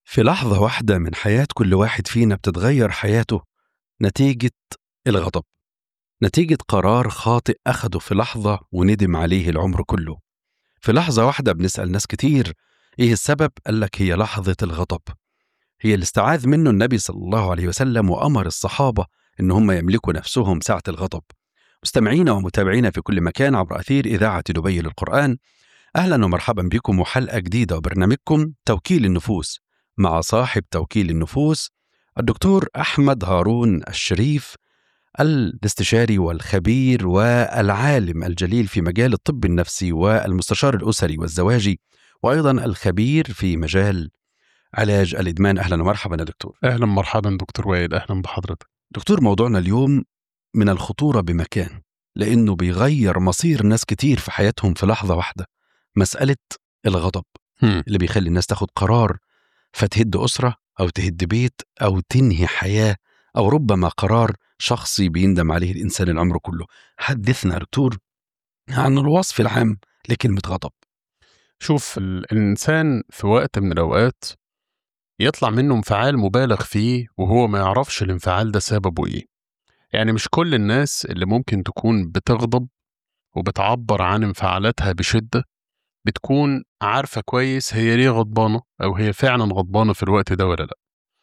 في لحظة واحدة من حياة كل واحد فينا بتتغير حياته نتيجة الغضب نتيجة قرار خاطئ أخده في لحظة وندم عليه العمر كله في لحظة واحدة بنسأل ناس كتير إيه السبب؟ قال لك هي لحظة الغضب هي اللي استعاذ منه النبي صلى الله عليه وسلم وأمر الصحابة إن هم يملكوا نفسهم ساعة الغضب مستمعينا ومتابعينا في كل مكان عبر أثير إذاعة دبي للقرآن أهلا ومرحبا بكم وحلقة جديدة وبرنامجكم توكيل النفوس مع صاحب توكيل النفوس الدكتور أحمد هارون الشريف الاستشاري والخبير والعالم الجليل في مجال الطب النفسي والمستشار الأسري والزواجي وأيضا الخبير في مجال علاج الإدمان أهلا ومرحبا يا دكتور اهلا مرحبا دكتور وائل اهلا بحضرتك دكتور موضوعنا اليوم من الخطورة بمكان لأنه بيغير مصير ناس كتير في حياتهم في لحظة واحدة مسألة الغضب هم. اللي بيخلي الناس تاخد قرار فتهد أسرة أو تهد بيت أو تنهي حياة أو ربما قرار شخصي بيندم عليه الإنسان العمر كله حدثنا يا دكتور عن الوصف العام لكلمة غضب شوف ال- الانسان في وقت من الاوقات يطلع منه انفعال مبالغ فيه وهو ما يعرفش الانفعال ده سببه ايه يعني مش كل الناس اللي ممكن تكون بتغضب وبتعبر عن انفعالاتها بشدة بتكون عارفة كويس هي ليه غضبانة أو هي فعلا غضبانة في الوقت ده ولا لأ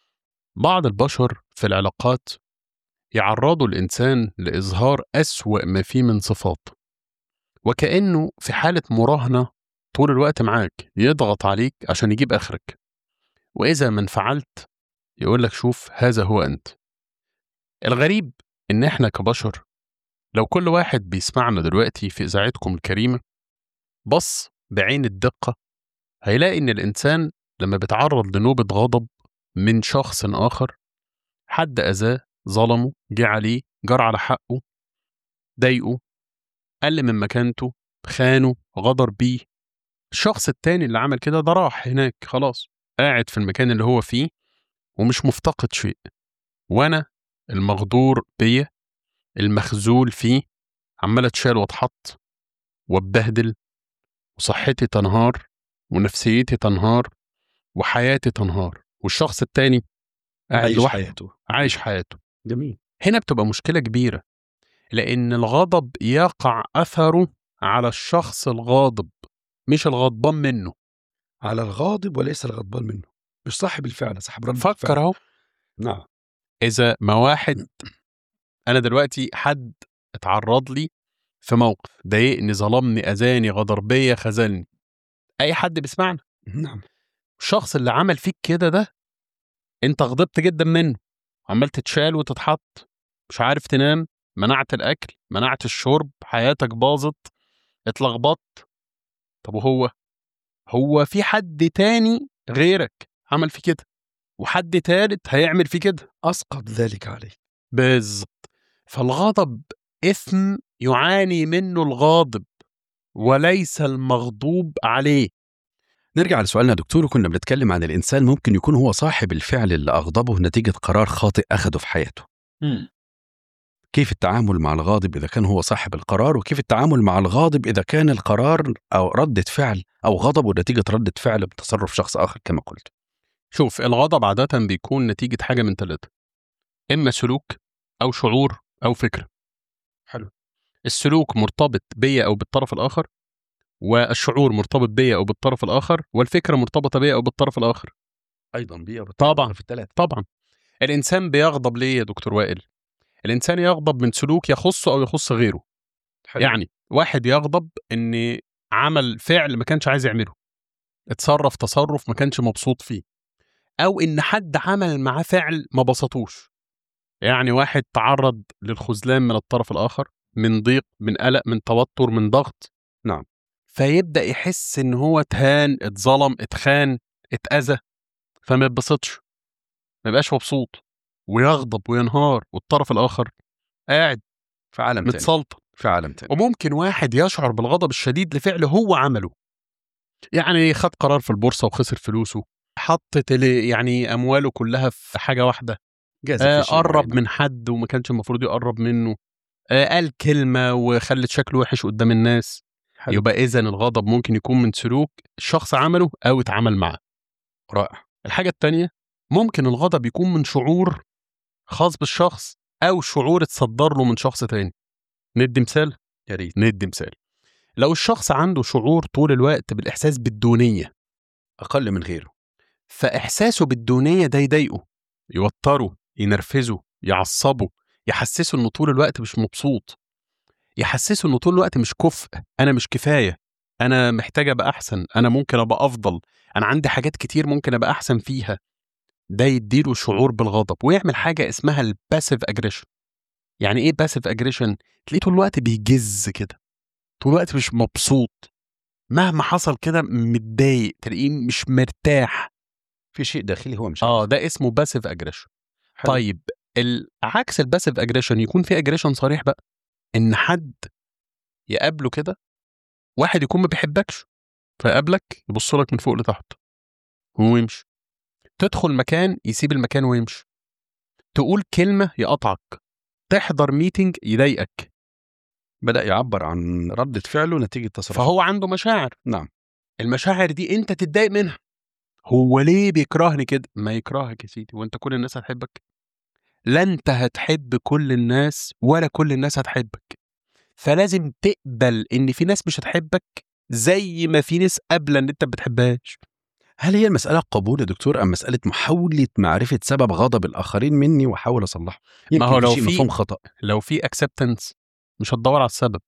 بعض البشر في العلاقات يعرضوا الإنسان لإظهار أسوأ ما فيه من صفات وكأنه في حالة مراهنة طول الوقت معاك يضغط عليك عشان يجيب آخرك وإذا ما انفعلت يقول لك شوف هذا هو أنت الغريب إن إحنا كبشر لو كل واحد بيسمعنا دلوقتي في إذاعتكم الكريمة بص بعين الدقة هيلاقي إن الإنسان لما بيتعرض لنوبة غضب من شخص آخر حد أذاه ظلمه جه عليه جار على حقه ضايقه قل من مكانته خانه غدر بيه الشخص التاني اللي عمل كده ده راح هناك خلاص قاعد في المكان اللي هو فيه ومش مفتقد شيء وانا المغدور بيا المخزول فيه عمال اتشال واتحط واتبهدل وصحتي تنهار ونفسيتي تنهار وحياتي تنهار والشخص التاني قاعد عايش لوحده حياته عايش حياته جميل هنا بتبقى مشكلة كبيرة لأن الغضب يقع أثره على الشخص الغاضب مش الغضبان منه على الغاضب وليس الغضبان منه مش صاحب الفعل صاحب رد فكر الفعل. أهو نعم إذا ما واحد أنا دلوقتي حد اتعرض لي في موقف ضايقني ظلمني أذاني غدر بيا خذلني أي حد بيسمعنا نعم الشخص اللي عمل فيك كده ده انت غضبت جدا منه عمال تتشال وتتحط مش عارف تنام منعت الاكل منعت الشرب حياتك باظت اتلخبطت طب وهو هو في حد تاني غيرك عمل في كده وحد تالت هيعمل في كده أسقط ذلك عليه بالظبط فالغضب اثم يعاني منه الغاضب وليس المغضوب عليه نرجع لسؤالنا يا دكتور وكنا بنتكلم عن الإنسان ممكن يكون هو صاحب الفعل اللي أغضبه نتيجة قرار خاطئ أخده في حياته كيف التعامل مع الغاضب إذا كان هو صاحب القرار وكيف التعامل مع الغاضب إذا كان القرار أو ردة فعل أو غضبه نتيجة ردة فعل بتصرف شخص آخر كما قلت شوف الغضب عادة بيكون نتيجة حاجة من ثلاثة إما سلوك أو شعور أو فكرة حلو. السلوك مرتبط بيا أو بالطرف الآخر والشعور مرتبط بيا أو بالطرف الآخر والفكرة مرتبطة بيا أو بالطرف الآخر أيضا بيئة طبعاً. في الثلاثة طبعا الإنسان بيغضب ليه يا دكتور وائل الإنسان يغضب من سلوك يخصه أو يخص غيره حلو. يعني واحد يغضب إن عمل فعل ما كانش عايز يعمله اتصرف تصرف ما كانش مبسوط فيه أو إن حد عمل معاه فعل ما بسطوش يعني واحد تعرض للخذلان من الطرف الآخر من ضيق من قلق من توتر من ضغط نعم. فيبدأ يحس إن هو اتهان اتظلم اتخان اتأذى فما يتبسطش ما يبقاش مبسوط ويغضب وينهار والطرف الآخر قاعد في عالم تاني متسلطن في عالم تاني وممكن واحد يشعر بالغضب الشديد لفعل هو عمله يعني خد قرار في البورصة وخسر فلوسه حط تلي- يعني أمواله كلها في حاجة واحدة جاز آه في شيء قرب معين. من حد وما كانش المفروض يقرب منه آه قال كلمة وخلت شكله وحش قدام الناس حلو. يبقى إذا الغضب ممكن يكون من سلوك الشخص عمله أو اتعامل معاه رائع الحاجة التانية ممكن الغضب يكون من شعور خاص بالشخص أو شعور اتصدر له من شخص تاني ندي مثال يا ريت ندي مثال لو الشخص عنده شعور طول الوقت بالإحساس بالدونية اقل من غيره فإحساسه بالدونية ده يضايقه يوتره ينرفزه يعصبه يحسسه إنه طول الوقت مش مبسوط يحسسه إنه طول الوقت مش كفء أنا مش كفاية أنا محتاج أبقى أحسن أنا ممكن أبقى أفضل أنا عندي حاجات كتير ممكن أبقى أحسن فيها ده يديله شعور بالغضب ويعمل حاجة اسمها الباسيف أجريشن يعني إيه باسيف أجريشن؟ تلاقيه طول الوقت بيجز كده طول الوقت مش مبسوط مهما حصل كده متضايق تلاقيه مش مرتاح في شيء داخلي هو مش اه عارف. ده اسمه باسيف اجريشن حلو. طيب ال- عكس الباسيف اجريشن يكون في اجريشن صريح بقى ان حد يقابله كده واحد يكون ما بيحبكش فيقابلك يبص لك من فوق لتحت ويمشي تدخل مكان يسيب المكان ويمشي تقول كلمة يقطعك تحضر ميتنج يضايقك بدا يعبر عن رده فعله نتيجه تصرفه فهو عنده مشاعر نعم المشاعر دي انت تتضايق منها هو ليه بيكرهني كده ما يكرهك يا سيدي وانت كل الناس هتحبك لا انت هتحب كل الناس ولا كل الناس هتحبك فلازم تقبل ان في ناس مش هتحبك زي ما في ناس قابله ان انت ما بتحبهاش هل هي المساله قبول يا دكتور ام مساله محاوله معرفه سبب غضب الاخرين مني واحاول اصلحه يمكن هو لو شيء في- مفهوم خطا لو في اكسبتنس مش هتدور على السبب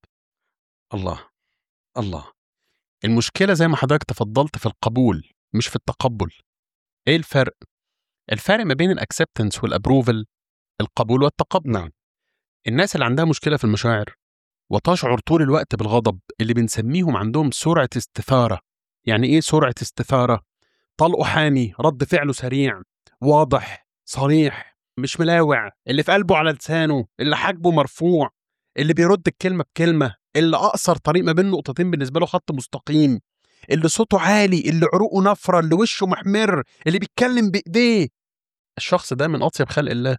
الله الله المشكله زي ما حضرتك تفضلت في القبول مش في التقبل ايه الفرق الفرق ما بين الاكسبتنس والابروفل القبول والتقبل نعم الناس اللي عندها مشكله في المشاعر وتشعر طول الوقت بالغضب اللي بنسميهم عندهم سرعه استثاره يعني ايه سرعه استثاره طلقه حامي رد فعله سريع واضح صريح مش ملاوع اللي في قلبه على لسانه اللي حاجبه مرفوع اللي بيرد الكلمه بكلمه اللي اقصر طريق ما بين نقطتين بالنسبه له خط مستقيم اللي صوته عالي اللي عروقه نفره اللي وشه محمر اللي بيتكلم بايديه الشخص ده من اطيب خلق الله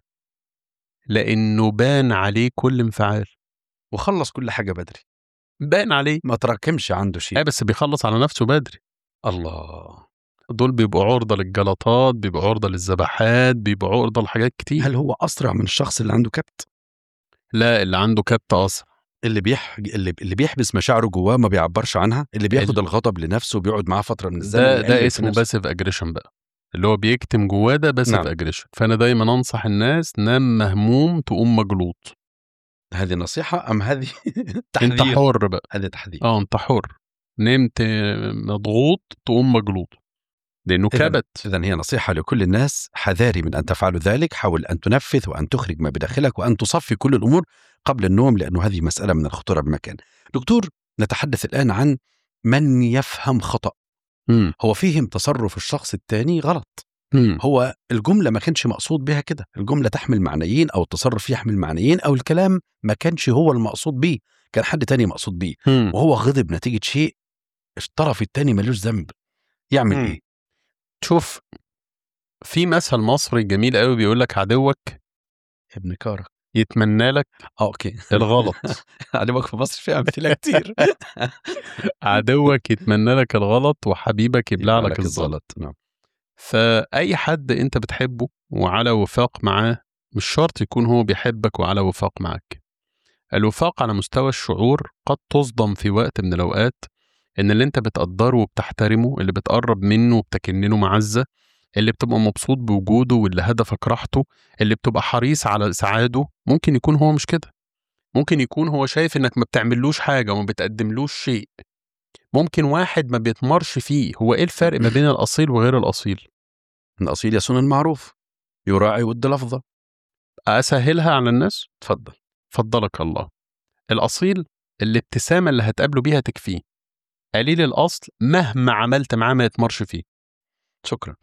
لانه بان عليه كل انفعال وخلص كل حاجه بدري بان عليه ما تراكمش عنده شيء ايه بس بيخلص على نفسه بدري الله دول بيبقوا عرضه للجلطات بيبقوا عرضه للذبحات بيبقوا عرضه لحاجات كتير هل هو اسرع من الشخص اللي عنده كبت لا اللي عنده كبت اسرع اللي بيح... اللي اللي بيحبس مشاعره جواه ما بيعبرش عنها اللي بياخد ال- الغضب لنفسه وبيقعد معاه فتره من الزمن ده يقلل ده في اسمه نفسه. باسيف اجريشن بقى اللي هو بيكتم جواه ده باسيف نعم. اجريشن فانا دايما انصح الناس نام مهموم تقوم مجلوط هذه نصيحه ام هذه انت تحذير حر بقى هذا تحذير اه انت حر نمت مضغوط تقوم مجلوط لانه إذن- كبت إذا هي نصيحة لكل الناس حذاري من أن تفعلوا ذلك حاول أن تنفذ وأن تخرج ما بداخلك وأن تصفي كل الأمور قبل النوم لأنه هذه مسألة من الخطورة بمكان دكتور نتحدث الآن عن من يفهم خطأ مم. هو فهم تصرف الشخص الثاني غلط مم. هو الجملة ما كانش مقصود بها كده الجملة تحمل معنيين أو التصرف يحمل معنيين أو الكلام ما كانش هو المقصود بيه كان حد تاني مقصود بيه مم. وهو غضب نتيجة شيء الطرف التاني ملوش ذنب يعمل مم. إيه شوف في مثل مصري جميل قوي بيقول لك عدوك ابن كارك يتمنى لك اه اوكي الغلط عجبك في مصر في امثله كتير عدوك يتمنى لك الغلط وحبيبك يبلع لك الزلط نعم فأي حد أنت بتحبه وعلى وفاق معاه مش شرط يكون هو بيحبك وعلى وفاق معاك الوفاق على مستوى الشعور قد تصدم في وقت من الأوقات إن اللي أنت بتقدره وبتحترمه اللي بتقرب منه وبتكن له معزة اللي بتبقى مبسوط بوجوده واللي هدفك راحته اللي بتبقى حريص على سعاده ممكن يكون هو مش كده ممكن يكون هو شايف انك ما بتعملوش حاجة وما بتقدملوش شيء ممكن واحد ما بيتمرش فيه هو ايه الفرق ما بين الأصيل وغير الأصيل الاصيل يصون المعروف يراعي ود لفظه أسهلها على الناس تفضل فضلك الله الأصيل الابتسامة اللي هتقابله بيها تكفيه قليل الأصل مهما عملت معاه ما يتمرش فيه شكرا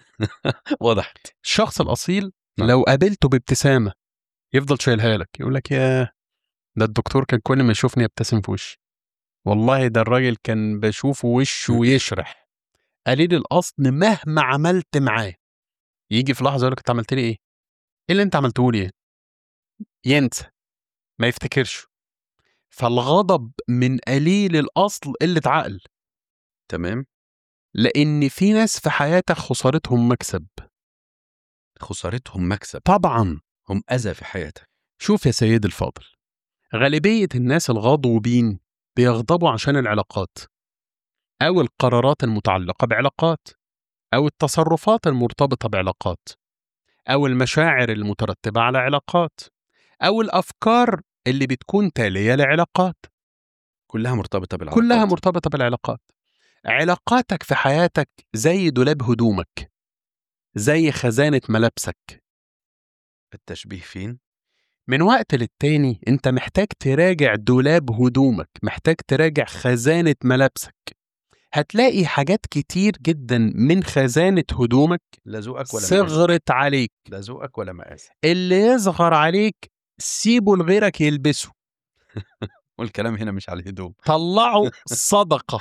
وضحت الشخص الأصيل نعم. لو قابلته بابتسامة يفضل شايلها لك يقول لك يا ده الدكتور كان كل ما يشوفني يبتسم في وشي والله ده الراجل كان بشوفه وشه ويشرح قليل الأصل مهما عملت معاه يجي في لحظة يقول لك أنت عملت لي إيه؟ إيه اللي أنت عملته لي إيه؟ ينسى ما يفتكرش فالغضب من قليل الأصل قلة عقل تمام لان في ناس في حياتك خسارتهم مكسب خسارتهم مكسب طبعا هم اذى في حياتك شوف يا سيدي الفاضل غالبيه الناس الغاضبين بيغضبوا عشان العلاقات او القرارات المتعلقه بعلاقات او التصرفات المرتبطه بعلاقات او المشاعر المترتبه على علاقات او الافكار اللي بتكون تاليه لعلاقات كلها مرتبطه بالعلاقات كلها مرتبطه بالعلاقات علاقاتك في حياتك زي دولاب هدومك زي خزانه ملابسك التشبيه فين من وقت للتاني انت محتاج تراجع دولاب هدومك محتاج تراجع خزانه ملابسك هتلاقي حاجات كتير جدا من خزانه هدومك لا ذوقك ولا مقاسك صغرت عليك لا ذوقك ولا مقاسك اللي يصغر عليك سيبه لغيرك يلبسه والكلام هنا مش على الهدوم طلعه صدقه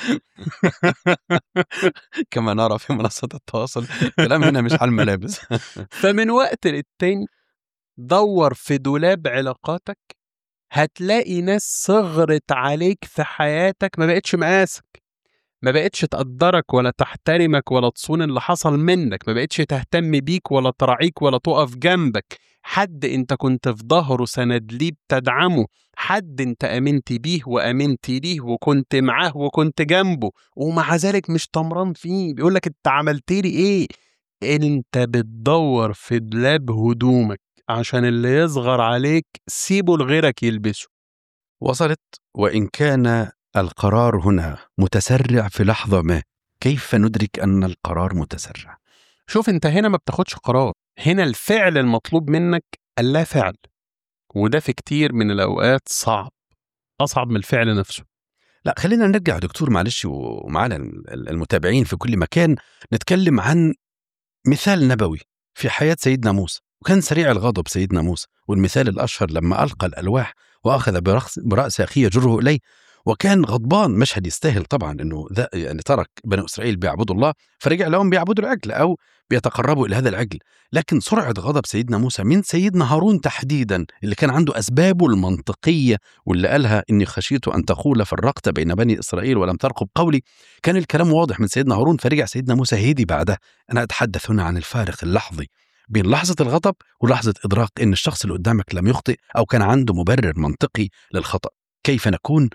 كما نرى في منصات التواصل الكلام هنا مش على الملابس فمن وقت للتاني دور في دولاب علاقاتك هتلاقي ناس صغرت عليك في حياتك ما بقتش مقاسك ما بقتش تقدرك ولا تحترمك ولا تصون اللي حصل منك ما بقتش تهتم بيك ولا تراعيك ولا تقف جنبك حد انت كنت في ظهره سند ليه بتدعمه حد انت امنت بيه وامنت ليه وكنت معاه وكنت جنبه ومع ذلك مش طمران فيه بيقول لك انت عملت لي ايه انت بتدور في دولاب هدومك عشان اللي يصغر عليك سيبه لغيرك يلبسه وصلت وإن كان القرار هنا متسرع في لحظة ما كيف ندرك أن القرار متسرع شوف انت هنا ما بتاخدش قرار هنا الفعل المطلوب منك اللا فعل وده في كتير من الأوقات صعب أصعب من الفعل نفسه لا خلينا نرجع يا دكتور معلش ومعنا المتابعين في كل مكان نتكلم عن مثال نبوي في حياة سيدنا موسى وكان سريع الغضب سيدنا موسى والمثال الأشهر لما ألقى الألواح وأخذ برأس, برأس أخيه يجره إليه وكان غضبان مشهد يستاهل طبعا انه ذا يعني ترك بني اسرائيل بيعبدوا الله فرجع لهم بيعبدوا العجل او بيتقربوا الى هذا العجل لكن سرعه غضب سيدنا موسى من سيدنا هارون تحديدا اللي كان عنده اسبابه المنطقيه واللي قالها اني خشيت ان تقول فرقت بين بني اسرائيل ولم ترقب قولي كان الكلام واضح من سيدنا هارون فرجع سيدنا موسى هدي بعده انا اتحدث هنا عن الفارق اللحظي بين لحظة الغضب ولحظة إدراك إن الشخص اللي قدامك لم يخطئ أو كان عنده مبرر منطقي للخطأ كيف نكون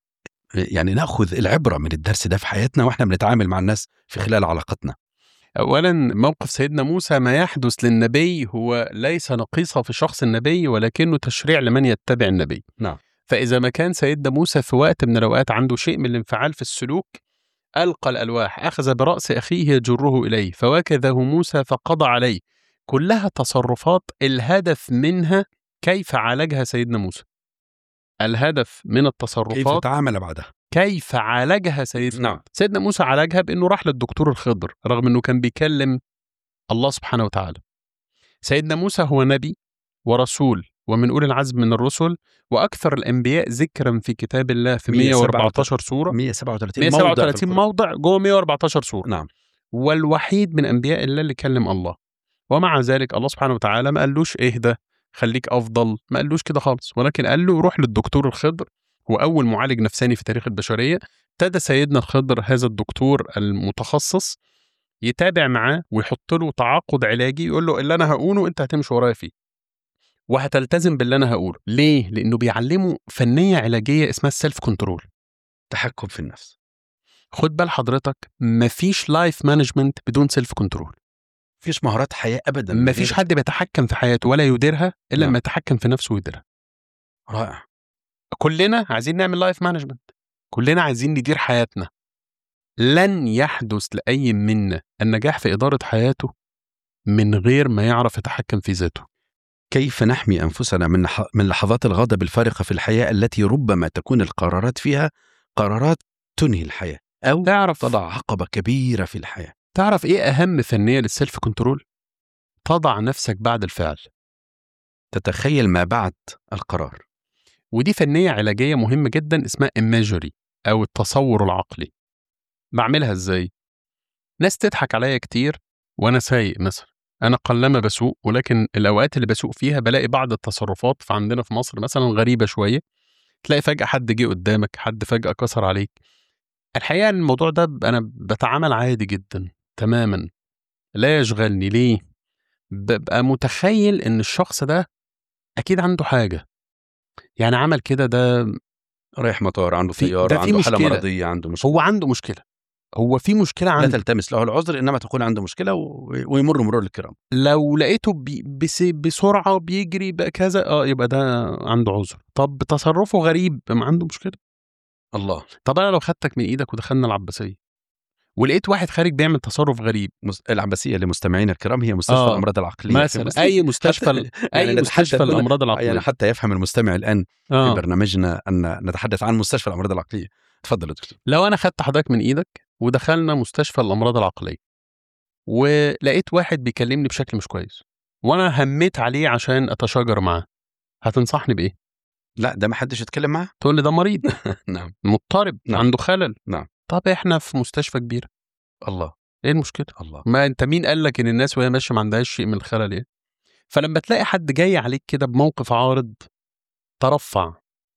يعني ناخذ العبره من الدرس ده في حياتنا واحنا بنتعامل مع الناس في خلال علاقتنا أولا موقف سيدنا موسى ما يحدث للنبي هو ليس نقيصة في شخص النبي ولكنه تشريع لمن يتبع النبي نعم. فإذا ما كان سيدنا موسى في وقت من الأوقات عنده شيء من الانفعال في السلوك ألقى الألواح أخذ برأس أخيه يجره إليه فوكذه موسى فقضى عليه كلها تصرفات الهدف منها كيف عالجها سيدنا موسى الهدف من كيف التصرفات تعامل بعدها كيف عالجها سيدنا نعم سيدنا موسى عالجها بانه راح للدكتور الخضر رغم انه كان بيكلم الله سبحانه وتعالى سيدنا موسى هو نبي ورسول ومن اولي العزم من الرسل واكثر الانبياء ذكرا في كتاب الله في 114 سوره 137 137 موضع موضع جوه 114 سوره نعم والوحيد من انبياء الله اللي كلم الله ومع ذلك الله سبحانه وتعالى ما قالوش اهدى خليك افضل ما قالوش كده خالص ولكن قال له روح للدكتور الخضر هو اول معالج نفساني في تاريخ البشريه ابتدى سيدنا الخضر هذا الدكتور المتخصص يتابع معاه ويحط له تعاقد علاجي يقول له اللي انا هقوله انت هتمشي ورايا فيه وهتلتزم باللي انا هقوله ليه لانه بيعلمه فنيه علاجيه اسمها السيلف كنترول تحكم في النفس خد بال حضرتك مفيش لايف مانجمنت بدون سيلف كنترول مفيش مهارات حياه ابدا مفيش حد بيتحكم في حياته ولا يديرها الا نعم. لما يتحكم في نفسه ويديرها رائع كلنا عايزين نعمل لايف مانجمنت كلنا عايزين ندير حياتنا لن يحدث لأي منا النجاح في إدارة حياته من غير ما يعرف يتحكم في ذاته كيف نحمي انفسنا من ح- من لحظات الغضب الفارقه في الحياه التي ربما تكون القرارات فيها قرارات تنهي الحياه او تعرف تضع عقبه كبيره في الحياه تعرف إيه أهم فنية للسيلف كنترول تضع نفسك بعد الفعل تتخيل ما بعد القرار ودي فنية علاجية مهمة جدا اسمها imagery أو التصور العقلي بعملها إزاي؟ ناس تضحك عليا كتير وأنا سايق مثلا أنا قلما بسوق ولكن الأوقات اللي بسوق فيها بلاقي بعض التصرفات فعندنا في مصر مثلا غريبة شوية تلاقي فجأة حد جه قدامك حد فجأة كسر عليك الحقيقة إن الموضوع ده ب أنا باتعامل عادي جدًا تمامًا، لا يشغلني ليه؟ بابقى متخيّل إن الشخص ده أكيد عنده حاجة، يعني عمل كده ده رايح مطار، عنده في طيارة، ده في عنده حالة مشكلة، مرضية، عنده مشكلة. هو عنده مشكلة، هو في مشكلة لا عنده. تلتمس له العذر، إنما تقول عنده مشكلة و ويمُر مرور الكرام. لو لقيته بي بس بسرعة بيجري بكذا، آه، يبقى ده عنده عذر. طب تصرُّفه غريب، ما عنده مشكلة. الله! طب أنا لو خدتك من إيدك ودخلنا العباسية، ولقيت واحد خارج بيعمل تصرُّف غريب مس العباسية لمستمعينا الكرام هي مستشفى آه، الأمراض العقلية في مثلًا مصر. أي مستشفى ال حتى أي يعني مستشفى نتحدث هنا الأمراض العقلية. يعني حتى يفهم المستمع الآن في آه. برنامجنا أن نتحدث عن مستشفى الأمراض العقلية. اتفضل يا دكتور. لو أنا خدت حضرتك من إيدك ودخلنا مستشفى الأمراض العقلية، ولقيت واحد بيكلمني بشكل مش كويس، وأنا هَمّيت عليه عشان أتشاجر معاه، هتنصحني بإيه؟ لأ، ده ما حدش يتكلم معاه. تقول لي ده مريض، نعم. مضطرب، نعم. عنده خلل. نعم. طب إحنا في مستشفى كبيرة. الله! إيه المشكلة؟ الله! ما أنت مين قال لك إن الناس وهي ماشية ما عندهاش شيء من الخلل يعني؟ فلمّا تلاقي حد جاي عليك كده بموقف عارض، ترفّع،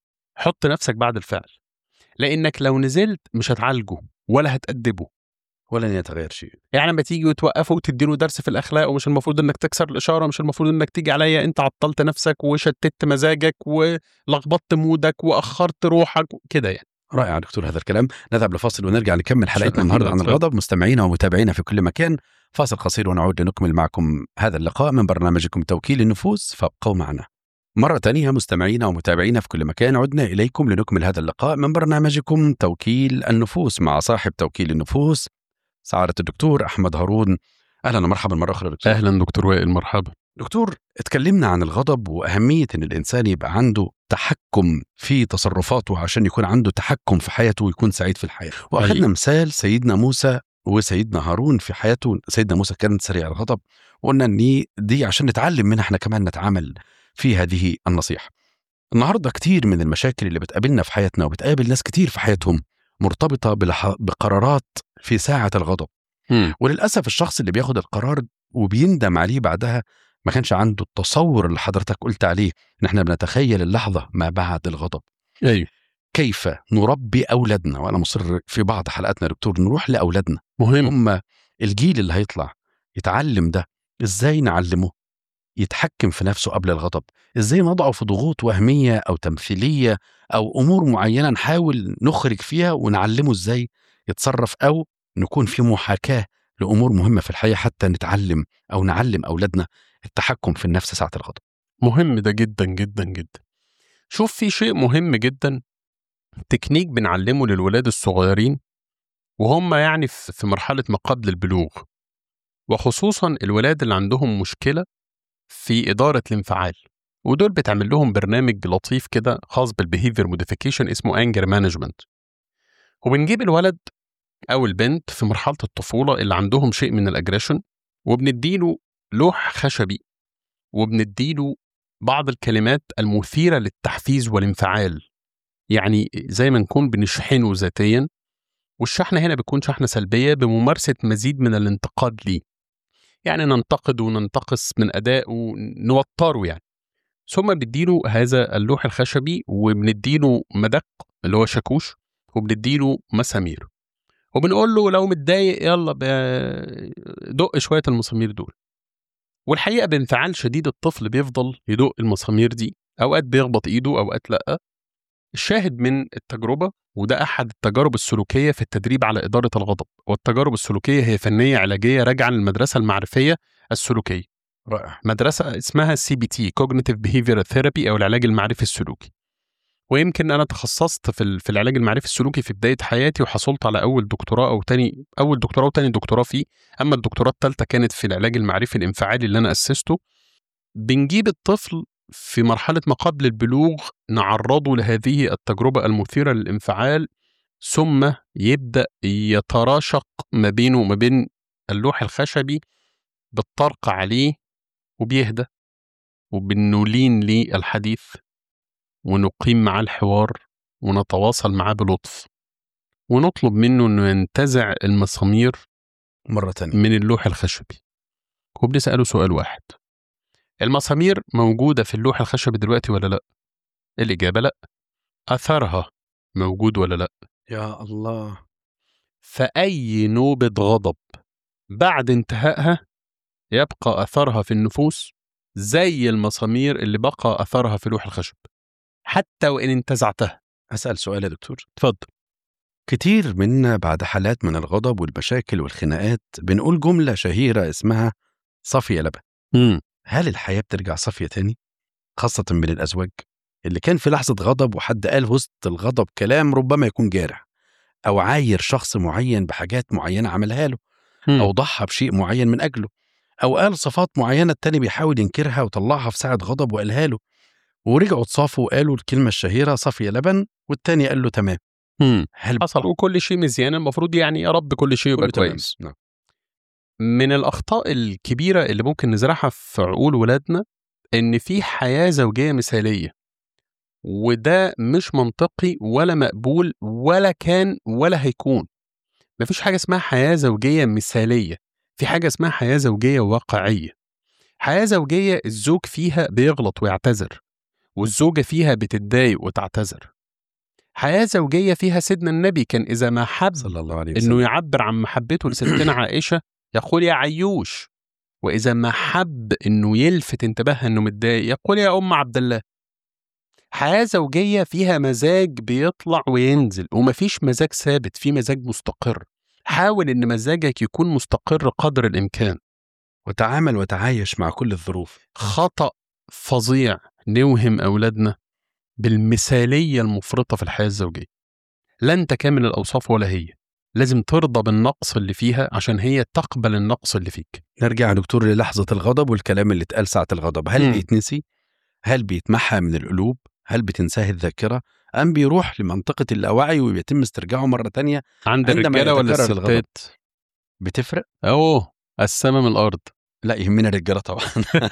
حُط نفسك بعد الفعل، لإنك لو نزلت مش هتعالجه ولا هتأدّبه. ولن يتغير شيء. يعني أمّا تيجي وتوقّفه وتدّي له درس في الأخلاق ومش المفروض إنك تكسر الإشارة، مش المفروض إنك تيجي عليّا، أنت عطّلت نفسك وشتِّت مزاجك ولخبطت مودك وأخّرت روحك، كده يعني. رائع يا دكتور هذا الكلام. نذهب لفاصل ونرجع نكمل حلقتنا شكراً النهارده عن اتفضل. الغضب مستمعينا ومتابعينا في كل مكان. فاصل قصير ونعود لنكمل معكم هذا اللقاء من برنامجكم توكيل النفوس فابقوا معنا. مرة تانية مستمعينا ومتابعينا في كل مكان عدنا إليكم لنكمل هذا اللقاء من برنامجكم توكيل النفوس مع صاحب توكيل النفوس سعادة الدكتور أحمد هارون. أهلا ومرحبا مرة أخرى دكتور. أهلًا دكتور وائل، مرحبا. دكتور اتكلمنا عن الغضب وأهمية إن الإنسان يبقى عنده تحكم في تصرفاته عشان يكون عنده تحكم في حياته ويكون سعيد في الحياة. وأخذنا حقيقي. مثال سيدنا موسى وسيدنا هارون في حياته، سيدنا موسى كان سريع الغضب وقلنا إن دي عشان نتعلم منها إحنا كمان نتعامل في هذه النصيحة. النهارده كتير من المشاكل اللي بتقابلنا في حياتنا وبتقابل ناس كتير في حياتهم مرتبطة بلح... بقرارات في ساعة الغضب. إمم. وللأسف الشخص اللي بياخد القرار وبيندم عليه بعدها ما كانش عنده التصور اللي حضرتك قلت عليه ان احنا بنتخيل اللحظه ما بعد الغضب أيوه. كيف نربي اولادنا وانا مصر في بعض حلقاتنا يا دكتور نروح لاولادنا مهم. هم الجيل اللي هيطلع يتعلم ده ازاي نعلمه يتحكم في نفسه قبل الغضب ازاي نضعه في ضغوط وهميه او تمثيليه او امور معينه نحاول نخرج فيها ونعلمه ازاي يتصرف او نكون في محاكاه لامور مهمه في الحياه حتى نتعلم او نعلم اولادنا التحكم في النفس ساعه الغضب مهم ده جدًا، جدًا، جدًا. شوف في شيء مهم جدًا تكنيك بنعلّمه للولاد الصغيرين وهُم يعني ف في مرحلة ما قبل البلوغ، وخصوصًا الولاد اللي عندهم مشكلة في إدارة الانفعال، ودول بيتعمل لهم برنامج لطيف كده خاص بالbehavior modification اسمه anger management. وبنجيب الولد أو البنت في مرحلة الطفولة اللي عندهم شيء من الaggression وبندّي له لوح خشبي، وبندّي له بعض الكلمات المثيرة للتحفيز والانفعال، يعني زي ما نكون بنشحنه ذاتيًا، والشحنة هنا بتكون شحنة سلبية بممارسة مزيد من الانتقاد ليه، يعني ننتقده وننتقص من أدائه، نوتّره يعني. ثم بندّي له هذا اللوح الخشبي وبندّي له مدق اللي هو شاكوش، وبندّي له مسامير، وبنقول له لو متضايق يالّا ب دُق شوية المسامير دول. والحقيقة بانفعال شديد الطفل بيفضل يدق المسامير دي، أوقات بيخبط إيده، أوقات لأ. الشاهد من التجربة وده أحد التجارب السلوكية في التدريب على إدارة الغضب، والتجارب السلوكية هي فنية علاجية راجعة للمدرسة المعرفية السلوكية. رائع. مدرسة اسمها CBT Cognitive Behavioral Therapy أو العلاج المعرفي السلوكي. ويمكن أنا تخصصت في ال في العلاج المعرفي السلوكي في بداية حياتي وحصلت على أول دكتوراه أو تاني أول دكتوراه وتاني دكتوراه فيه، أما الدكتوراه التالتة كانت في العلاج المعرفي الانفعالي اللي أنا أسسته. بنجيب الطفل في مرحلة ما قبل البلوغ نعرّضه لهذه التجربة المثيرة للانفعال، ثم يبدأ يتراشق ما بينه وما بين اللوح الخشبي بالطرق عليه وبيهدى، وبنُلين ليه الحديث، ونقيم معاه الحوار، ونتواصل معاه بلطف، ونطلب منه إنه ينتزع المسامير مرة تانية. من اللوح الخشبي، وبنسأله سؤال واحد، المسامير موجودة في اللوح الخشبي دلوقتي والّا لأ؟ الإجابة لأ. أثرها موجود والّا لأ؟ يا الله! فأي نوبة غضب بعد انتهائها يبقى أثرها في النفوس زي المسامير اللي بقى أثرها في لوح الخشب حتى وإن انتزعتها أسأل سؤال يا دكتور اتفضل كتير منا بعد حالات من الغضب والمشاكل والخناقات بنقول جملة شهيرة اسمها صافية لبن مم. هل الحياة بترجع صافية تاني؟ خاصة بين الأزواج اللي كان في لحظة غضب وحد قال وسط الغضب كلام ربما يكون جارح أو عاير شخص معين بحاجات معينة عملها له مم. أو ضحى بشيء معين من أجله أو قال صفات معينة التاني بيحاول ينكرها وطلعها في ساعة غضب وقالها له ورجعوا اتصافوا وقالوا الكلمة الشهيرة صافية لبن والتاني قال له تمام مم. هل حصل وكل شيء مزيان المفروض يعني يا رب كل شيء يبقى كله تمام؟ كويس نعم. من الأخطاء الكبيرة اللي ممكن نزرعها في عقول ولادنا إن في حياة زوجية مثالية وده مش منطقي ولا مقبول ولا كان ولا هيكون مفيش حاجة اسمها حياة زوجية مثالية في حاجة اسمها حياة زوجية واقعية حياة زوجية الزوج فيها بيغلط ويعتذر والزوجة فيها بتتضايق وتعتذر حياة زوجية فيها سيدنا النبي كان إذا ما حب صلى الله عليه وسلم انه يعبر عن محبته لستنا عائشه يقول يا عيوش واذا ما حب انه يلفت انتباهها انه متضايق يقول يا ام عبد الله حياه زوجيه فيها مزاج بيطلع وينزل ومفيش مزاج ثابت في مزاج مستقر حاول ان مزاجك يكون مستقر قدر الامكان وتعامل وتعايش مع كل الظروف خطا فظيع نوهم اولادنا بالمثاليه المفرطه في الحياه الزوجيه لا انت كامل الاوصاف ولا هي لازم ترضى بالنقص اللي فيها عشان هي تقبل النقص اللي فيك نرجع يا دكتور للحظة الغضب والكلام اللي اتقال ساعة الغضب هل مم. بيتنسي؟ هل بيتمحى من القلوب؟ هل بتنساه الذاكرة؟ أم بيروح لمنطقة اللاوعي وبيتم استرجاعه مرة تانية عند عندما الرجاله ولا يتكرر الغضب. الستات بتفرق؟ اوه السما من الارض لا يهمنا الرجالة طبعا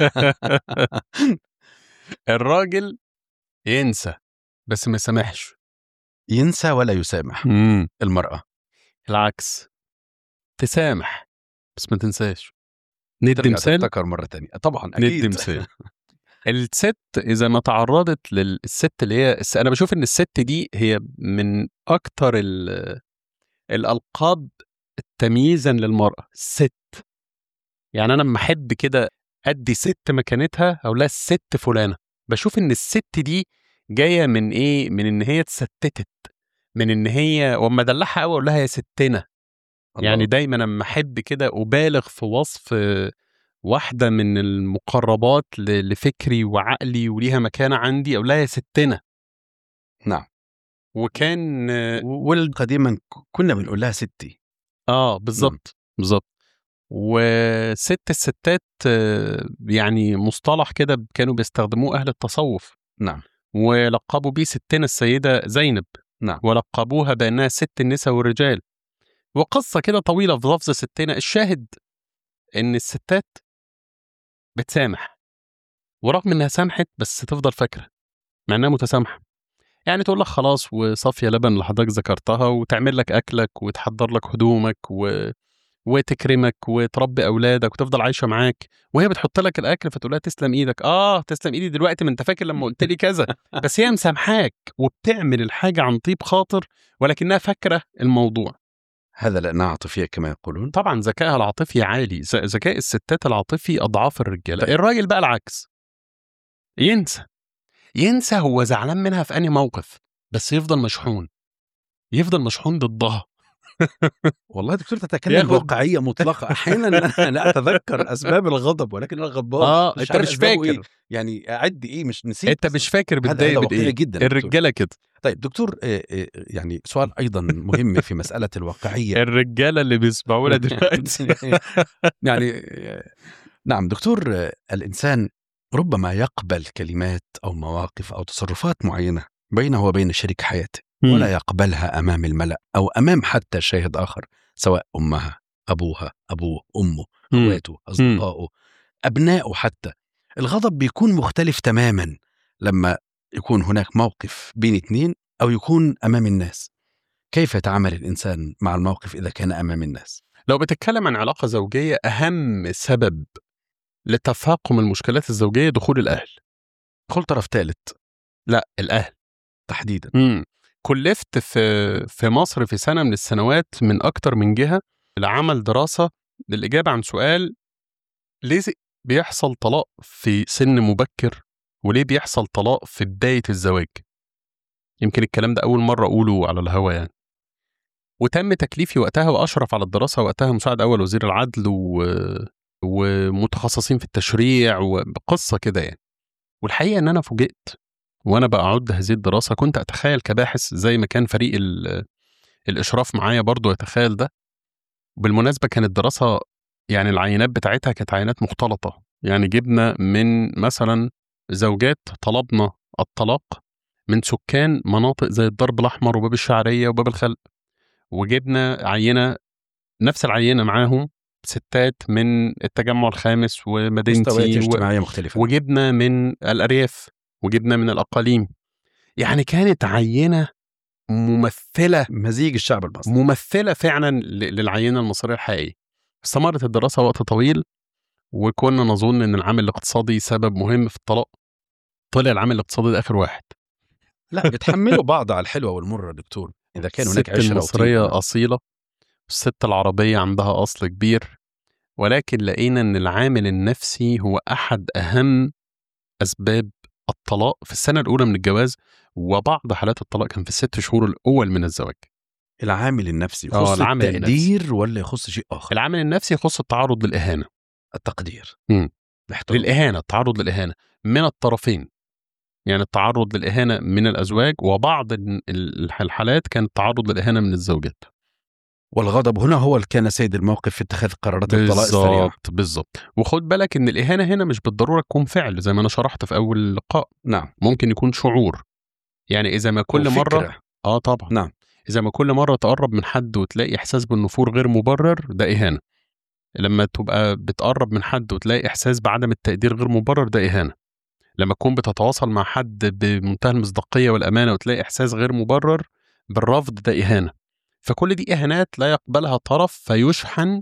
الراجل ينسى بس ما يسامحش ينسى ولا يسامح المرأة العكس تسامح بس ما تنساش ندي ترجع مثال تفتكر مرة تانية طبعا ندي أكيد مثال الست اذا ما تعرضت للست اللي هي الس- انا بشوف ان الست دي هي من اكتر ال- الالقاب تمييزا للمراه ست يعني انا لما احب كده ادي ست مكانتها او لا الست فلانه بشوف ان الست دي جايه من ايه من ان هي اتستتت من ان هي واما ادلعها قوي اقول لها يا ستنا الله. يعني دايما لما احب كده ابالغ في وصف واحده من المقربات ل- لفكري وعقلي وليها مكانه عندي اقول لها يا ستنا نعم وكان والقديما كنا بنقول لها ستي اه بالظبط بالظبط وست الستات آه، يعني مصطلح كده كانوا بيستخدموه اهل التصوف نعم ولقبوا بيه ستنا السيده زينب نعم. ولقبوها بانها ست النساء والرجال وقصه كده طويله في لفظ ستنا الشاهد ان الستات بتسامح ورغم انها سامحت بس تفضل فاكره مع انها متسامحه يعني تقول لك خلاص وصافيه لبن اللي حضرتك ذكرتها وتعمل لك اكلك وتحضر لك هدومك و... وتكرمك وتربي اولادك وتفضل عايشه معاك وهي بتحط لك الاكل فتقول لها تسلم ايدك اه تسلم ايدي دلوقتي ما انت فاكر لما قلت لي كذا بس هي مسامحاك وبتعمل الحاجه عن طيب خاطر ولكنها فاكره الموضوع هذا لأنها عاطفية كما يقولون طبعا ذكائها العاطفي عالي ذ- ذكاء الستات العاطفي اضعاف الرجاله طيب. الراجل بقى العكس ينسى ينسى هو زعلان منها في انهي موقف بس يفضل مشحون يفضل مشحون ضدها والله يا دكتور تتكلم ياخد- بواقعية مطلقة أحيانا أنا لا أتذكر أسباب الغضب ولكن أنا غضبان اه انت عارف مش أسبابه إيه. فاكر يعني أعد إيه مش نسيت انت مش فاكر هذا- هذا بتضايق واقعي بايه جدا يا دكتور. الرجاله كده طيب دكتور آه، آه، يعني سؤال ايضا مهم في مساله الواقعيه الرجاله اللي بيسمعونا دلوقتي يعني آه، نعم دكتور آه، الانسان ربما يقبل كلمات او مواقف او تصرفات معينه بينه وبين شريك حياته ولا يقبلها امام الملا او امام حتى شاهد اخر سواء امها ابوها ابوه امه مم. اخواته اصدقائه ابنائه حتى الغضب بيكون مختلف تماما لما يكون هناك موقف بين اثنين او يكون امام الناس كيف يتعامل الانسان مع الموقف اذا كان امام الناس لو بتتكلم عن علاقه زوجيه اهم سبب لتفاقم المشكلات الزوجيه دخول الاهل دخول طرف ثالث لا الاهل تحديدا مم. كلفت في في مصر في سنه من السنوات من اكتر من جهه لعمل دراسه للاجابه عن سؤال ليه بيحصل طلاق في سن مبكر وليه بيحصل طلاق في بدايه الزواج يمكن الكلام ده اول مره اقوله على الهوا يعني وتم تكليفي وقتها واشرف على الدراسه وقتها مساعد اول وزير العدل و... ومتخصصين في التشريع وقصه كده يعني والحقيقه ان انا فوجئت وانا بقعد هذه الدراسه كنت اتخيل كباحث زي ما كان فريق ال... الاشراف معايا برضو يتخيل ده بالمناسبه كانت دراسه يعني العينات بتاعتها كانت عينات مختلطه يعني جبنا من مثلا زوجات طلبنا الطلاق من سكان مناطق زي الضرب الاحمر وباب الشعريه وباب الخلق وجبنا عينه نفس العينه معاهم ستات من التجمع الخامس مستويات ومدينتي و... اجتماعيه مختلفه وجبنا من الارياف وجبنا من الاقاليم يعني كانت عينه ممثله مزيج الشعب المصري ممثله فعلا ل- للعينه المصريه الحقيقيه استمرت الدراسه وقت طويل وكنا نظن ان العامل الاقتصادي سبب مهم في الطلاق طلع العامل الاقتصادي ده اخر واحد لا بتحملوا بعض على الحلوه والمره يا دكتور اذا كان هناك الست عشره المصريه وطيبة. اصيله الست العربيه عندها اصل كبير ولكن لقينا ان العامل النفسي هو احد اهم اسباب الطلاق في السنه الاولى من الجواز وبعض حالات الطلاق كان في الست شهور الاول من الزواج العامل النفسي آه، يخص العامل التقدير ولا يخص شيء اخر العامل النفسي يخص التعرض للاهانه التقدير مم. الاحترام للاهانه التعرض للاهانه من الطرفين يعني التعرض للاهانه من الازواج وبعض ال- ال- الحالات كان التعرض للاهانه من الزوجات والغضب هنا هو اللي كان سيد الموقف في اتخاذ قرارات الطلاق السريعه بالظبط بالظبط وخد بالك ان الاهانه هنا مش بالضروره تكون فعل زي ما انا شرحت في اول لقاء نعم ممكن يكون شعور يعني اذا ما كل مره وفكرة. اه طبعا نعم. اذا ما كل مره تقرب من حد وتلاقي احساس بالنفور غير مبرر ده اهانه لما تبقى بتقرب من حد وتلاقي احساس بعدم التقدير غير مبرر ده اهانه لما تكون بتتواصل مع حد بمنتهى المصداقيه والامانه وتلاقي احساس غير مبرر بالرفض ده اهانه فكل دي اهانات لا يقبلها طرف فيشحن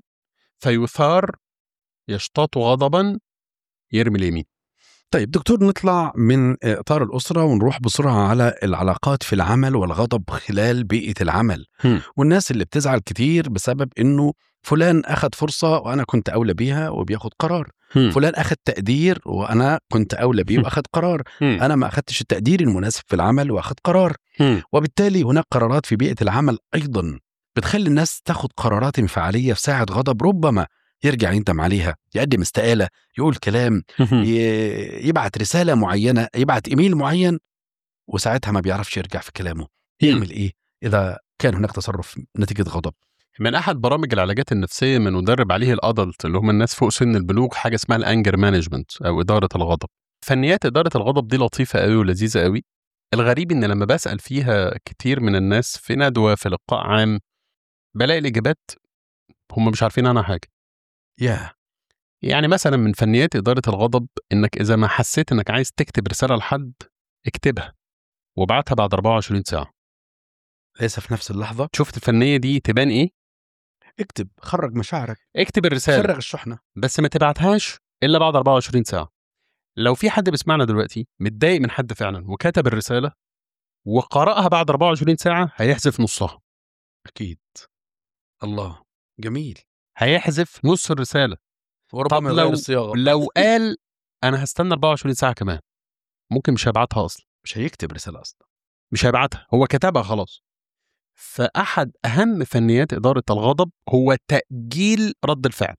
فيثار يشتاط غضبا يرمي اليمين طيب دكتور نطلع من اطار الاسره ونروح بسرعه على العلاقات في العمل والغضب خلال بيئه العمل هم. والناس اللي بتزعل كتير بسبب انه فلان اخذ فرصه وانا كنت اولى بيها وبياخد قرار هم. فلان اخذ تقدير وانا كنت اولى بيه هم. واخذ قرار هم. انا ما اخذتش التقدير المناسب في العمل واخذ قرار هم. وبالتالي هناك قرارات في بيئه العمل ايضا بتخلي الناس تاخد قرارات انفعاليه في ساعه غضب ربما يرجع يندم عليها يقدم استقاله يقول كلام هم. ي- يبعت رساله معينه يبعت ايميل معين وساعتها ما بيعرفش يرجع في كلامه يعمل ايه اذا كان هناك تصرف نتيجه غضب من احد برامج العلاجات النفسيه من ندرب عليه الادلت اللي هم الناس فوق سن البلوغ حاجه اسمها الانجر مانجمنت او اداره الغضب فنيات اداره الغضب دي لطيفه قوي ولذيذه قوي الغريب ان لما بسال فيها كتير من الناس في ندوه في لقاء عام بلاقي الاجابات هم مش عارفين عنها حاجه يا يعني مثلا من فنيات اداره الغضب انك اذا ما حسيت انك عايز تكتب رساله لحد اكتبها وابعتها بعد 24 ساعه ليس في نفس اللحظه شفت الفنيه دي تبان ايه اكتب خرج مشاعرك اكتب الرساله فرغ الشحنه بس ما تبعتهاش الا بعد 24 ساعه لو في حد بيسمعنا دلوقتي متضايق من حد فعلا وكتب الرساله وقرأها بعد 24 ساعه هيحذف نصها اكيد الله جميل هيحذف نص الرساله وربما طب يغير لو- الصياغه لو قال انا هستنى 24 ساعه كمان ممكن مش هيبعتها اصلا مش هيكتب رساله اصلا مش هيبعتها هو كتبها خلاص فاحد اهم فنيات اداره الغضب هو تاجيل رد الفعل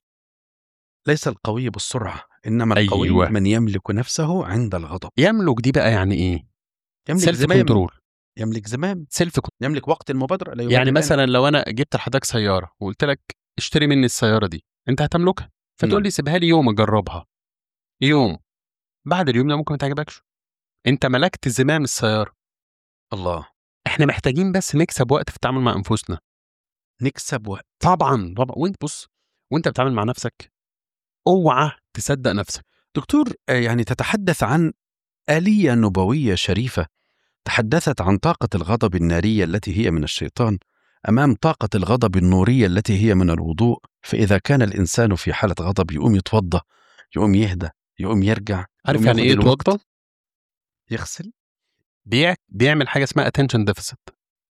ليس القوي بالسرعه انما القوي أيوة. من يملك نفسه عند الغضب يملك دي بقى يعني ايه يملك سيلف زمام كنترول يملك زمام سيلف يملك وقت المبادره لا يعني يبادر مثلا لو انا جبت لحضرتك سياره وقلت لك اشتري مني السياره دي انت هتملكها فتقول نعم. لي سيبها لي يوم اجربها يوم بعد اليوم ده ممكن ما تعجبكش انت ملكت زمام السياره الله احنا محتاجين بس نكسب وقت في التعامل مع انفسنا نكسب وقت طبعا طبعا وانت بص وانت بتتعامل مع نفسك اوعى تصدق نفسك دكتور آه، يعني تتحدث عن آلية نبوية شريفة تحدثت عن طاقة الغضب النارية التي هي من الشيطان أمام طاقة الغضب النورية التي هي من الوضوء فإذا كان الإنسان في حالة غضب يقوم يتوضأ يقوم يهدى يقوم يرجع عارف يقوم يعني ياخد ايه الوقت. توضى يغسل بيع... بيعمل حاجه اسمها attention deficit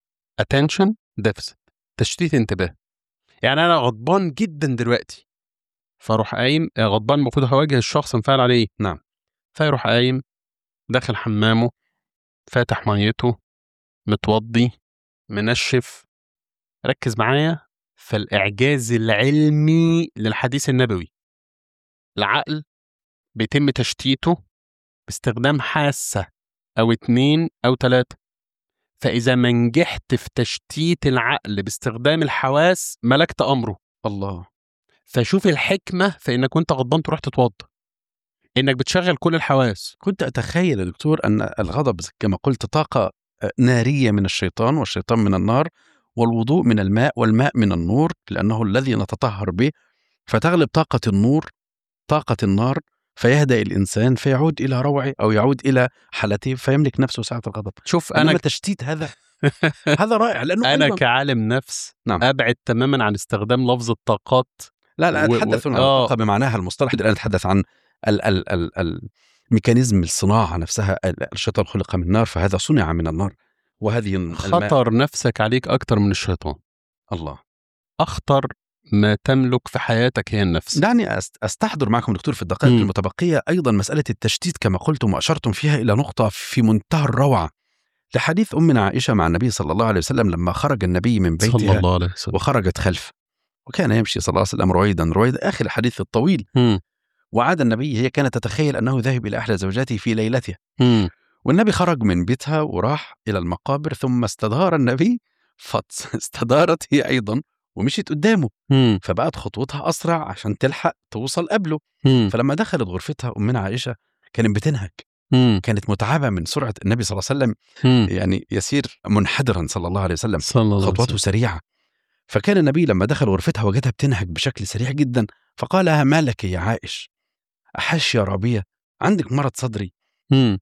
attention deficit تشتيت انتباه يعني انا غضبان جدا دلوقتي فاروح قايم آه، غضبان المفروض هواجه الشخص انفعل عليه نعم. فيروح قايم داخل حمامه فاتح ميته متوضي منشف ركز معايا فالاعجاز العلمي للحديث النبوي العقل بيتم تشتيته باستخدام حاسه او اتنين او تلاته فاذا ما نجحت في تشتيت العقل باستخدام الحواس ملكت امره الله فشوف الحكمه في انك وانت غضبان تروح تتوضى انك بتشغل كل الحواس كنت أتخيل يا دكتور أن الغضب كما قلت طاقة آه، نارية من الشيطان والشيطان من النار والوضوء من الماء والماء من النور لأنه الذي نتطهر به فتغلب طاقة النور طاقة النار فيهدأ الإنسان فيعود إلى روعه أو يعود إلى حالته فيملك نفسه ساعة الغضب شوف أنا انا تشتيت هذا هذا رائع لأنه انا أيضاً- كعالم نفس نعم. ابعد تماما عن استخدام لفظ الطاقات لا لا و- و- أتحدث عن آه. الطاقة بمعناها المصطلح الآن أتحدث عن ال ال ال ال ميكانيزم الصناعة نفسها ال- الشيطان خلق من نار فهذا صنع من النار وهذه الماء خطر نفسك عليك اكتر من الشيطان الله اخطر ما تملك في حياتك هي النفس دعني أست- استحضر معكم دكتور في الدقائق مم. المتبقيه ايضا مساله التشتيت كما قلتم واشرتم فيها الى نقطه في منتهى الروعه لحديث امنا عائشه مع النبي صلى الله عليه وسلم لما خرج النبي من صلى بيتها الله عليه وسلم وخرجت خلف وكان يمشي صلى الله عليه وسلم رويدا رويدا اخر الحديث الطويل مم. وعاد النبي هي كانت تتخيل انه ذاهب الى احلى زوجاته في ليلتها مم. والنبي خرج من بيتها وراح الى المقابر ثم استدار النبي فاستدارت هي ايضا ومشيت قدامه مم. فبقت خطوتها اسرع عشان تلحق توصل قبله مم. فلما دخلت غرفتها امنا عائشه كانت بتنهك مم. كانت متعبه من سرعه النبي صلى الله عليه وسلم مم. يعني يسير منحدرا صلى الله عليه وسلم صلى الله عليه خطوته وسلم سريعه فكان النبي لما دخل غرفتها وجدها بتنهك بشكل سريع جدا فقال لها ما لك يا عائش احش يا رابيه عندك مرض صدري مم.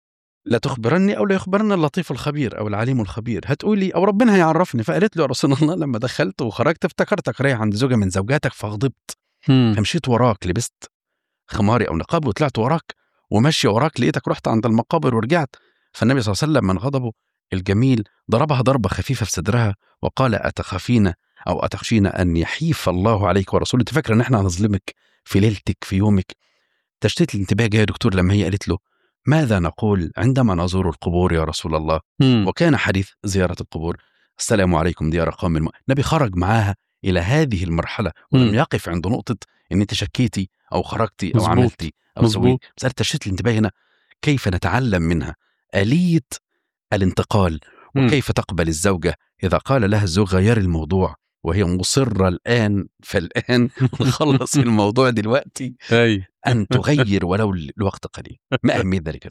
لا تخبرني او لا يخبرنا اللطيف الخبير او العليم الخبير هتقولي او ربنا هيعرفني فقالت له يا رسول الله لما دخلت وخرجت افتكرتك رايح عند زوجه من زوجاتك فغضبت مم. فمشيت وراك لبست خماري او نقاب وطلعت وراك وماشي وراك لقيتك رحت عند المقابر ورجعت فالنبي صلى الله عليه وسلم من غضبه الجميل ضربها ضربه خفيفه في صدرها وقال اتخافين او اتخشين ان يحيف الله عليك ورسوله انت فاكره ان احنا هنظلمك في ليلتك في يومك تشتيت الانتباه جاي يا دكتور لما هي قالت له ماذا نقول عندما نزور القبور يا رسول الله مم. وكان حديث زيارة القبور السلام عليكم ديار قوم الم... النبي خرج معاها إلى هذه المرحلة ولم مم. يقف عند نقطة إن أنت شكيتي أو خرجتي أو مظبوط. عملتي أو مظبوط. سويتي مسألة تشتيت الانتباه هنا كيف نتعلم منها آلية الانتقال مم. وكيف تقبل الزوجة إذا قال لها الزوج غير الموضوع وهي مصرة الآن فالآن نخلص الموضوع دلوقتي اي أن تغير ولو لوقت قليل ما أهمية ذلك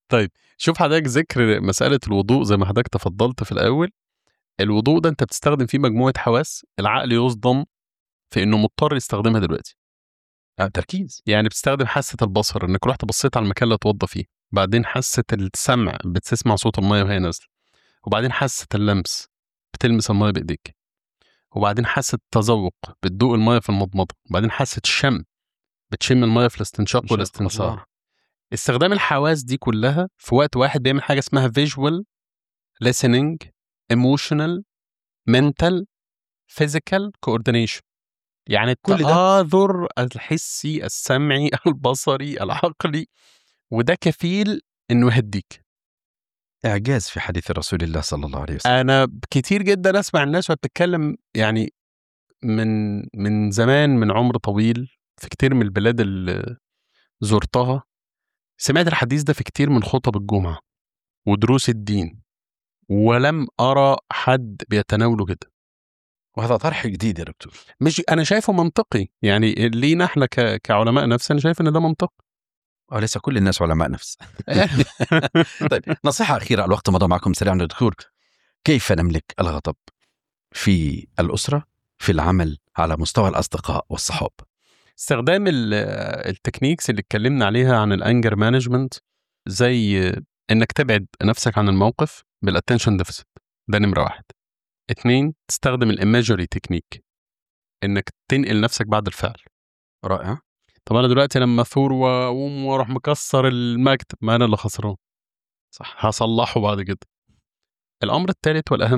شوف حضرتك ذكر مسألة الوضوء زي ما حضرتك تفضلت في الأول الوضوء ده أنت بتستخدم فيه مجموعة حواس العقل يصدم في إنه مضطر يستخدمها دلوقتي آه، تركيز يعني بتستخدم حاسة البصر إنك رحت بصيت على المكان اللي اتوضى فيه بعدين حاسة السمع بتسمع صوت المية وهي نازلة وبعدين حاسة اللمس بتلمس المية بإيديك وبعدين حاسة التذوق بتدوق المية في المضمضة وبعدين حاسة الشم بتشم المية في الاستنشاق والاستنثار الله. استخدام الحواس دي كلها في وقت واحد بيعمل حاجه اسمها visual listening emotional mental physical coordination يعني كل ده؟ التآذر الحسي السمعي البصري العقلي وده كفيل انه يهديك إعجاز في حديث رسول الله صلى الله عليه وسلم انا كتير جدا اسمع الناس وهي بتتكلم يعني من من زمان من عمر طويل في كتير من البلاد اللي زرتها سمعت الحديث ده في كتير من خطب الجمعة ودروس الدين ولم أرى حد بيتناوله كده وهذا طرح جديد يا دكتور مش أنا شايفه منطقي يعني لينا احنا ك... كعلماء نفس أنا شايف إن ده منطقي وليس كل الناس علماء نفس طيب نصيحة أخيرة الوقت مضى معكم سريعا يا دكتور كيف نملك الغضب في الأسرة في العمل على مستوى الأصدقاء والصحاب استخدام ال- التكنيكس اللي اتكلمنا عليها عن الانجر مانجمنت زي انك تبعد نفسك عن الموقف بالاتنشن ديفيسيت ده نمره واحد اتنين تستخدم الايماجري تكنيك انك تنقل نفسك بعد الفعل رائع طب انا دلوقتي لما اثور واقوم واروح مكسر المكتب ما انا اللي خسران صح هصلحه بعد كده الامر الثالث والاهم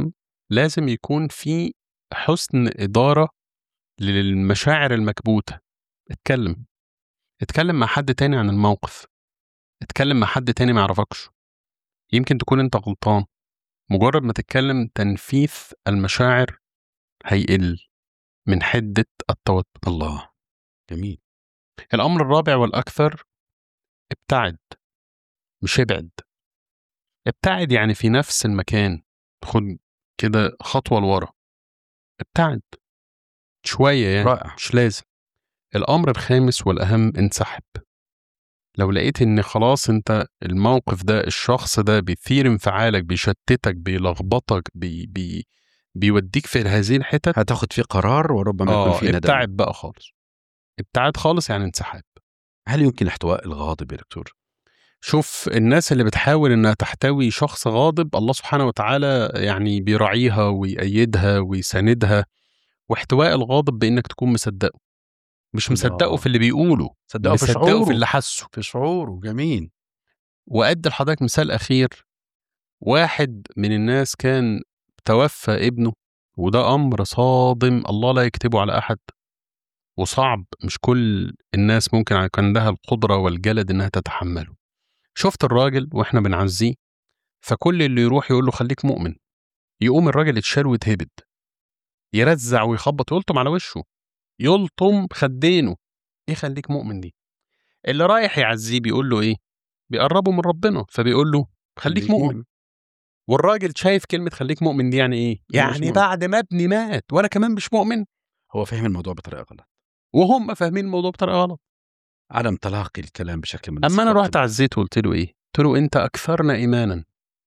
لازم يكون في حسن إدارة للمشاعر المكبوتة اتكلم اتكلم مع حد تاني عن الموقف اتكلم مع حد تاني ما يعرفكش يمكن تكون انت غلطان مجرد ما تتكلم تنفيذ المشاعر هيقل من حدة التوتر الله جميل الأمر الرابع والأكثر ابتعد مش ابعد ابتعد يعني في نفس المكان خد كده خطوة لورا ابتعد شوية يعني رائع مش لازم الأمر الخامس والأهم انسحب لو لقيت إن خلاص أنت الموقف ده الشخص ده بيثير انفعالك بيشتتك بيلخبطك بي بي بيوديك في هذه الحتت هتاخد فيه قرار وربما يكون اه فيه ندم ابتعد بقى خالص ابتعد خالص يعني انسحاب هل يمكن احتواء الغاضب يا دكتور؟ شوف الناس اللي بتحاول انها تحتوي شخص غاضب الله سبحانه وتعالى يعني بيراعيها ويأيدها ويساندها واحتواء الغاضب بانك تكون مصدقه مش الله. مصدقه في اللي بيقوله صدقوا في مصدقه شعوره في اللي حسه في شعوره جميل وأدي لحضرتك مثال أخير واحد من الناس كان توفى ابنه وده أمر صادم الله لا يكتبه على أحد وصعب مش كل الناس ممكن كان عندها القدرة والجلد إنها تتحمله شفت الراجل وإحنا بنعزيه فكل اللي يروح يقول له خليك مؤمن يقوم الراجل يتشال ويتهبد يرزع ويخبط ويلطم على وشه يلطم خدينه ايه خليك مؤمن دي اللي رايح يعزيه بيقول له ايه بيقربه من ربنا فبيقول له خليك مؤمن والراجل شايف كلمة خليك مؤمن دي يعني ايه؟ مش يعني مؤمن. بعد ما ابني مات وانا كمان مش مؤمن هو فهم الموضوع بطريقه غلط وهم فاهمين الموضوع بطريقة غلط عدم تلاقي الكلام بشكل من اما انا الصفات. رحت عزيته وقلت له ايه؟ قلت له انت اكثرنا ايمانا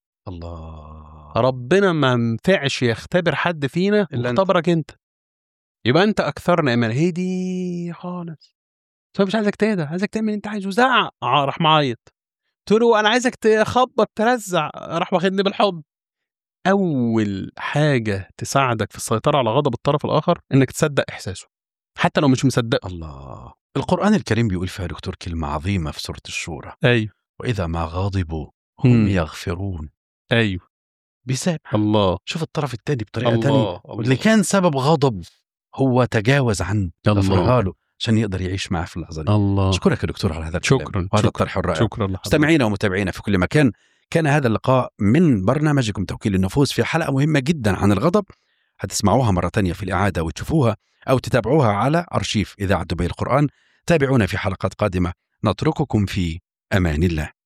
الله ربنا ما ينفعش يختبر حد فينا إلا أنت. واختبرك انت يبقى انت اكثرنا ايمانا هي دي خالص قلت له مش عايزك تهدى عايزك تعمل اللي انت عايزه زعق آه، راح معيط قلت له انا عايزك تخبط ترزع راح واخدني بالحضن اول حاجه تساعدك في السيطره على غضب الطرف الاخر انك تصدق احساسه حتى لو مش مصدقه الله القرآن الكريم بيقول فيها دكتور كلمة عظيمة في سورة الشورى ايوه وإذا ما غضبوا هم مم. يغفرون ايوه بيسامح الله شوف الطرف الثاني بطريقة تانية الله واللي كان سبب غضب هو تجاوز عنه الله. غفرها له عشان يقدر يعيش معاه في اللحظة دي الله أشكرك يا دكتور على هذا الكلام شكرا وهذا شكرا الطرح الرائع شكرا لحضرتك مستمعينا ومتابعينا في كل مكان كان هذا اللقاء من برنامجكم توكيل النفوس في حلقة مهمة جدا عن الغضب هتسمعوها مرة تانية في الإعادة وتشوفوها أو تتابعوها على أرشيف إذاعة دبي القرآن تابعونا في حلقات قادمة نترككم في أمان الله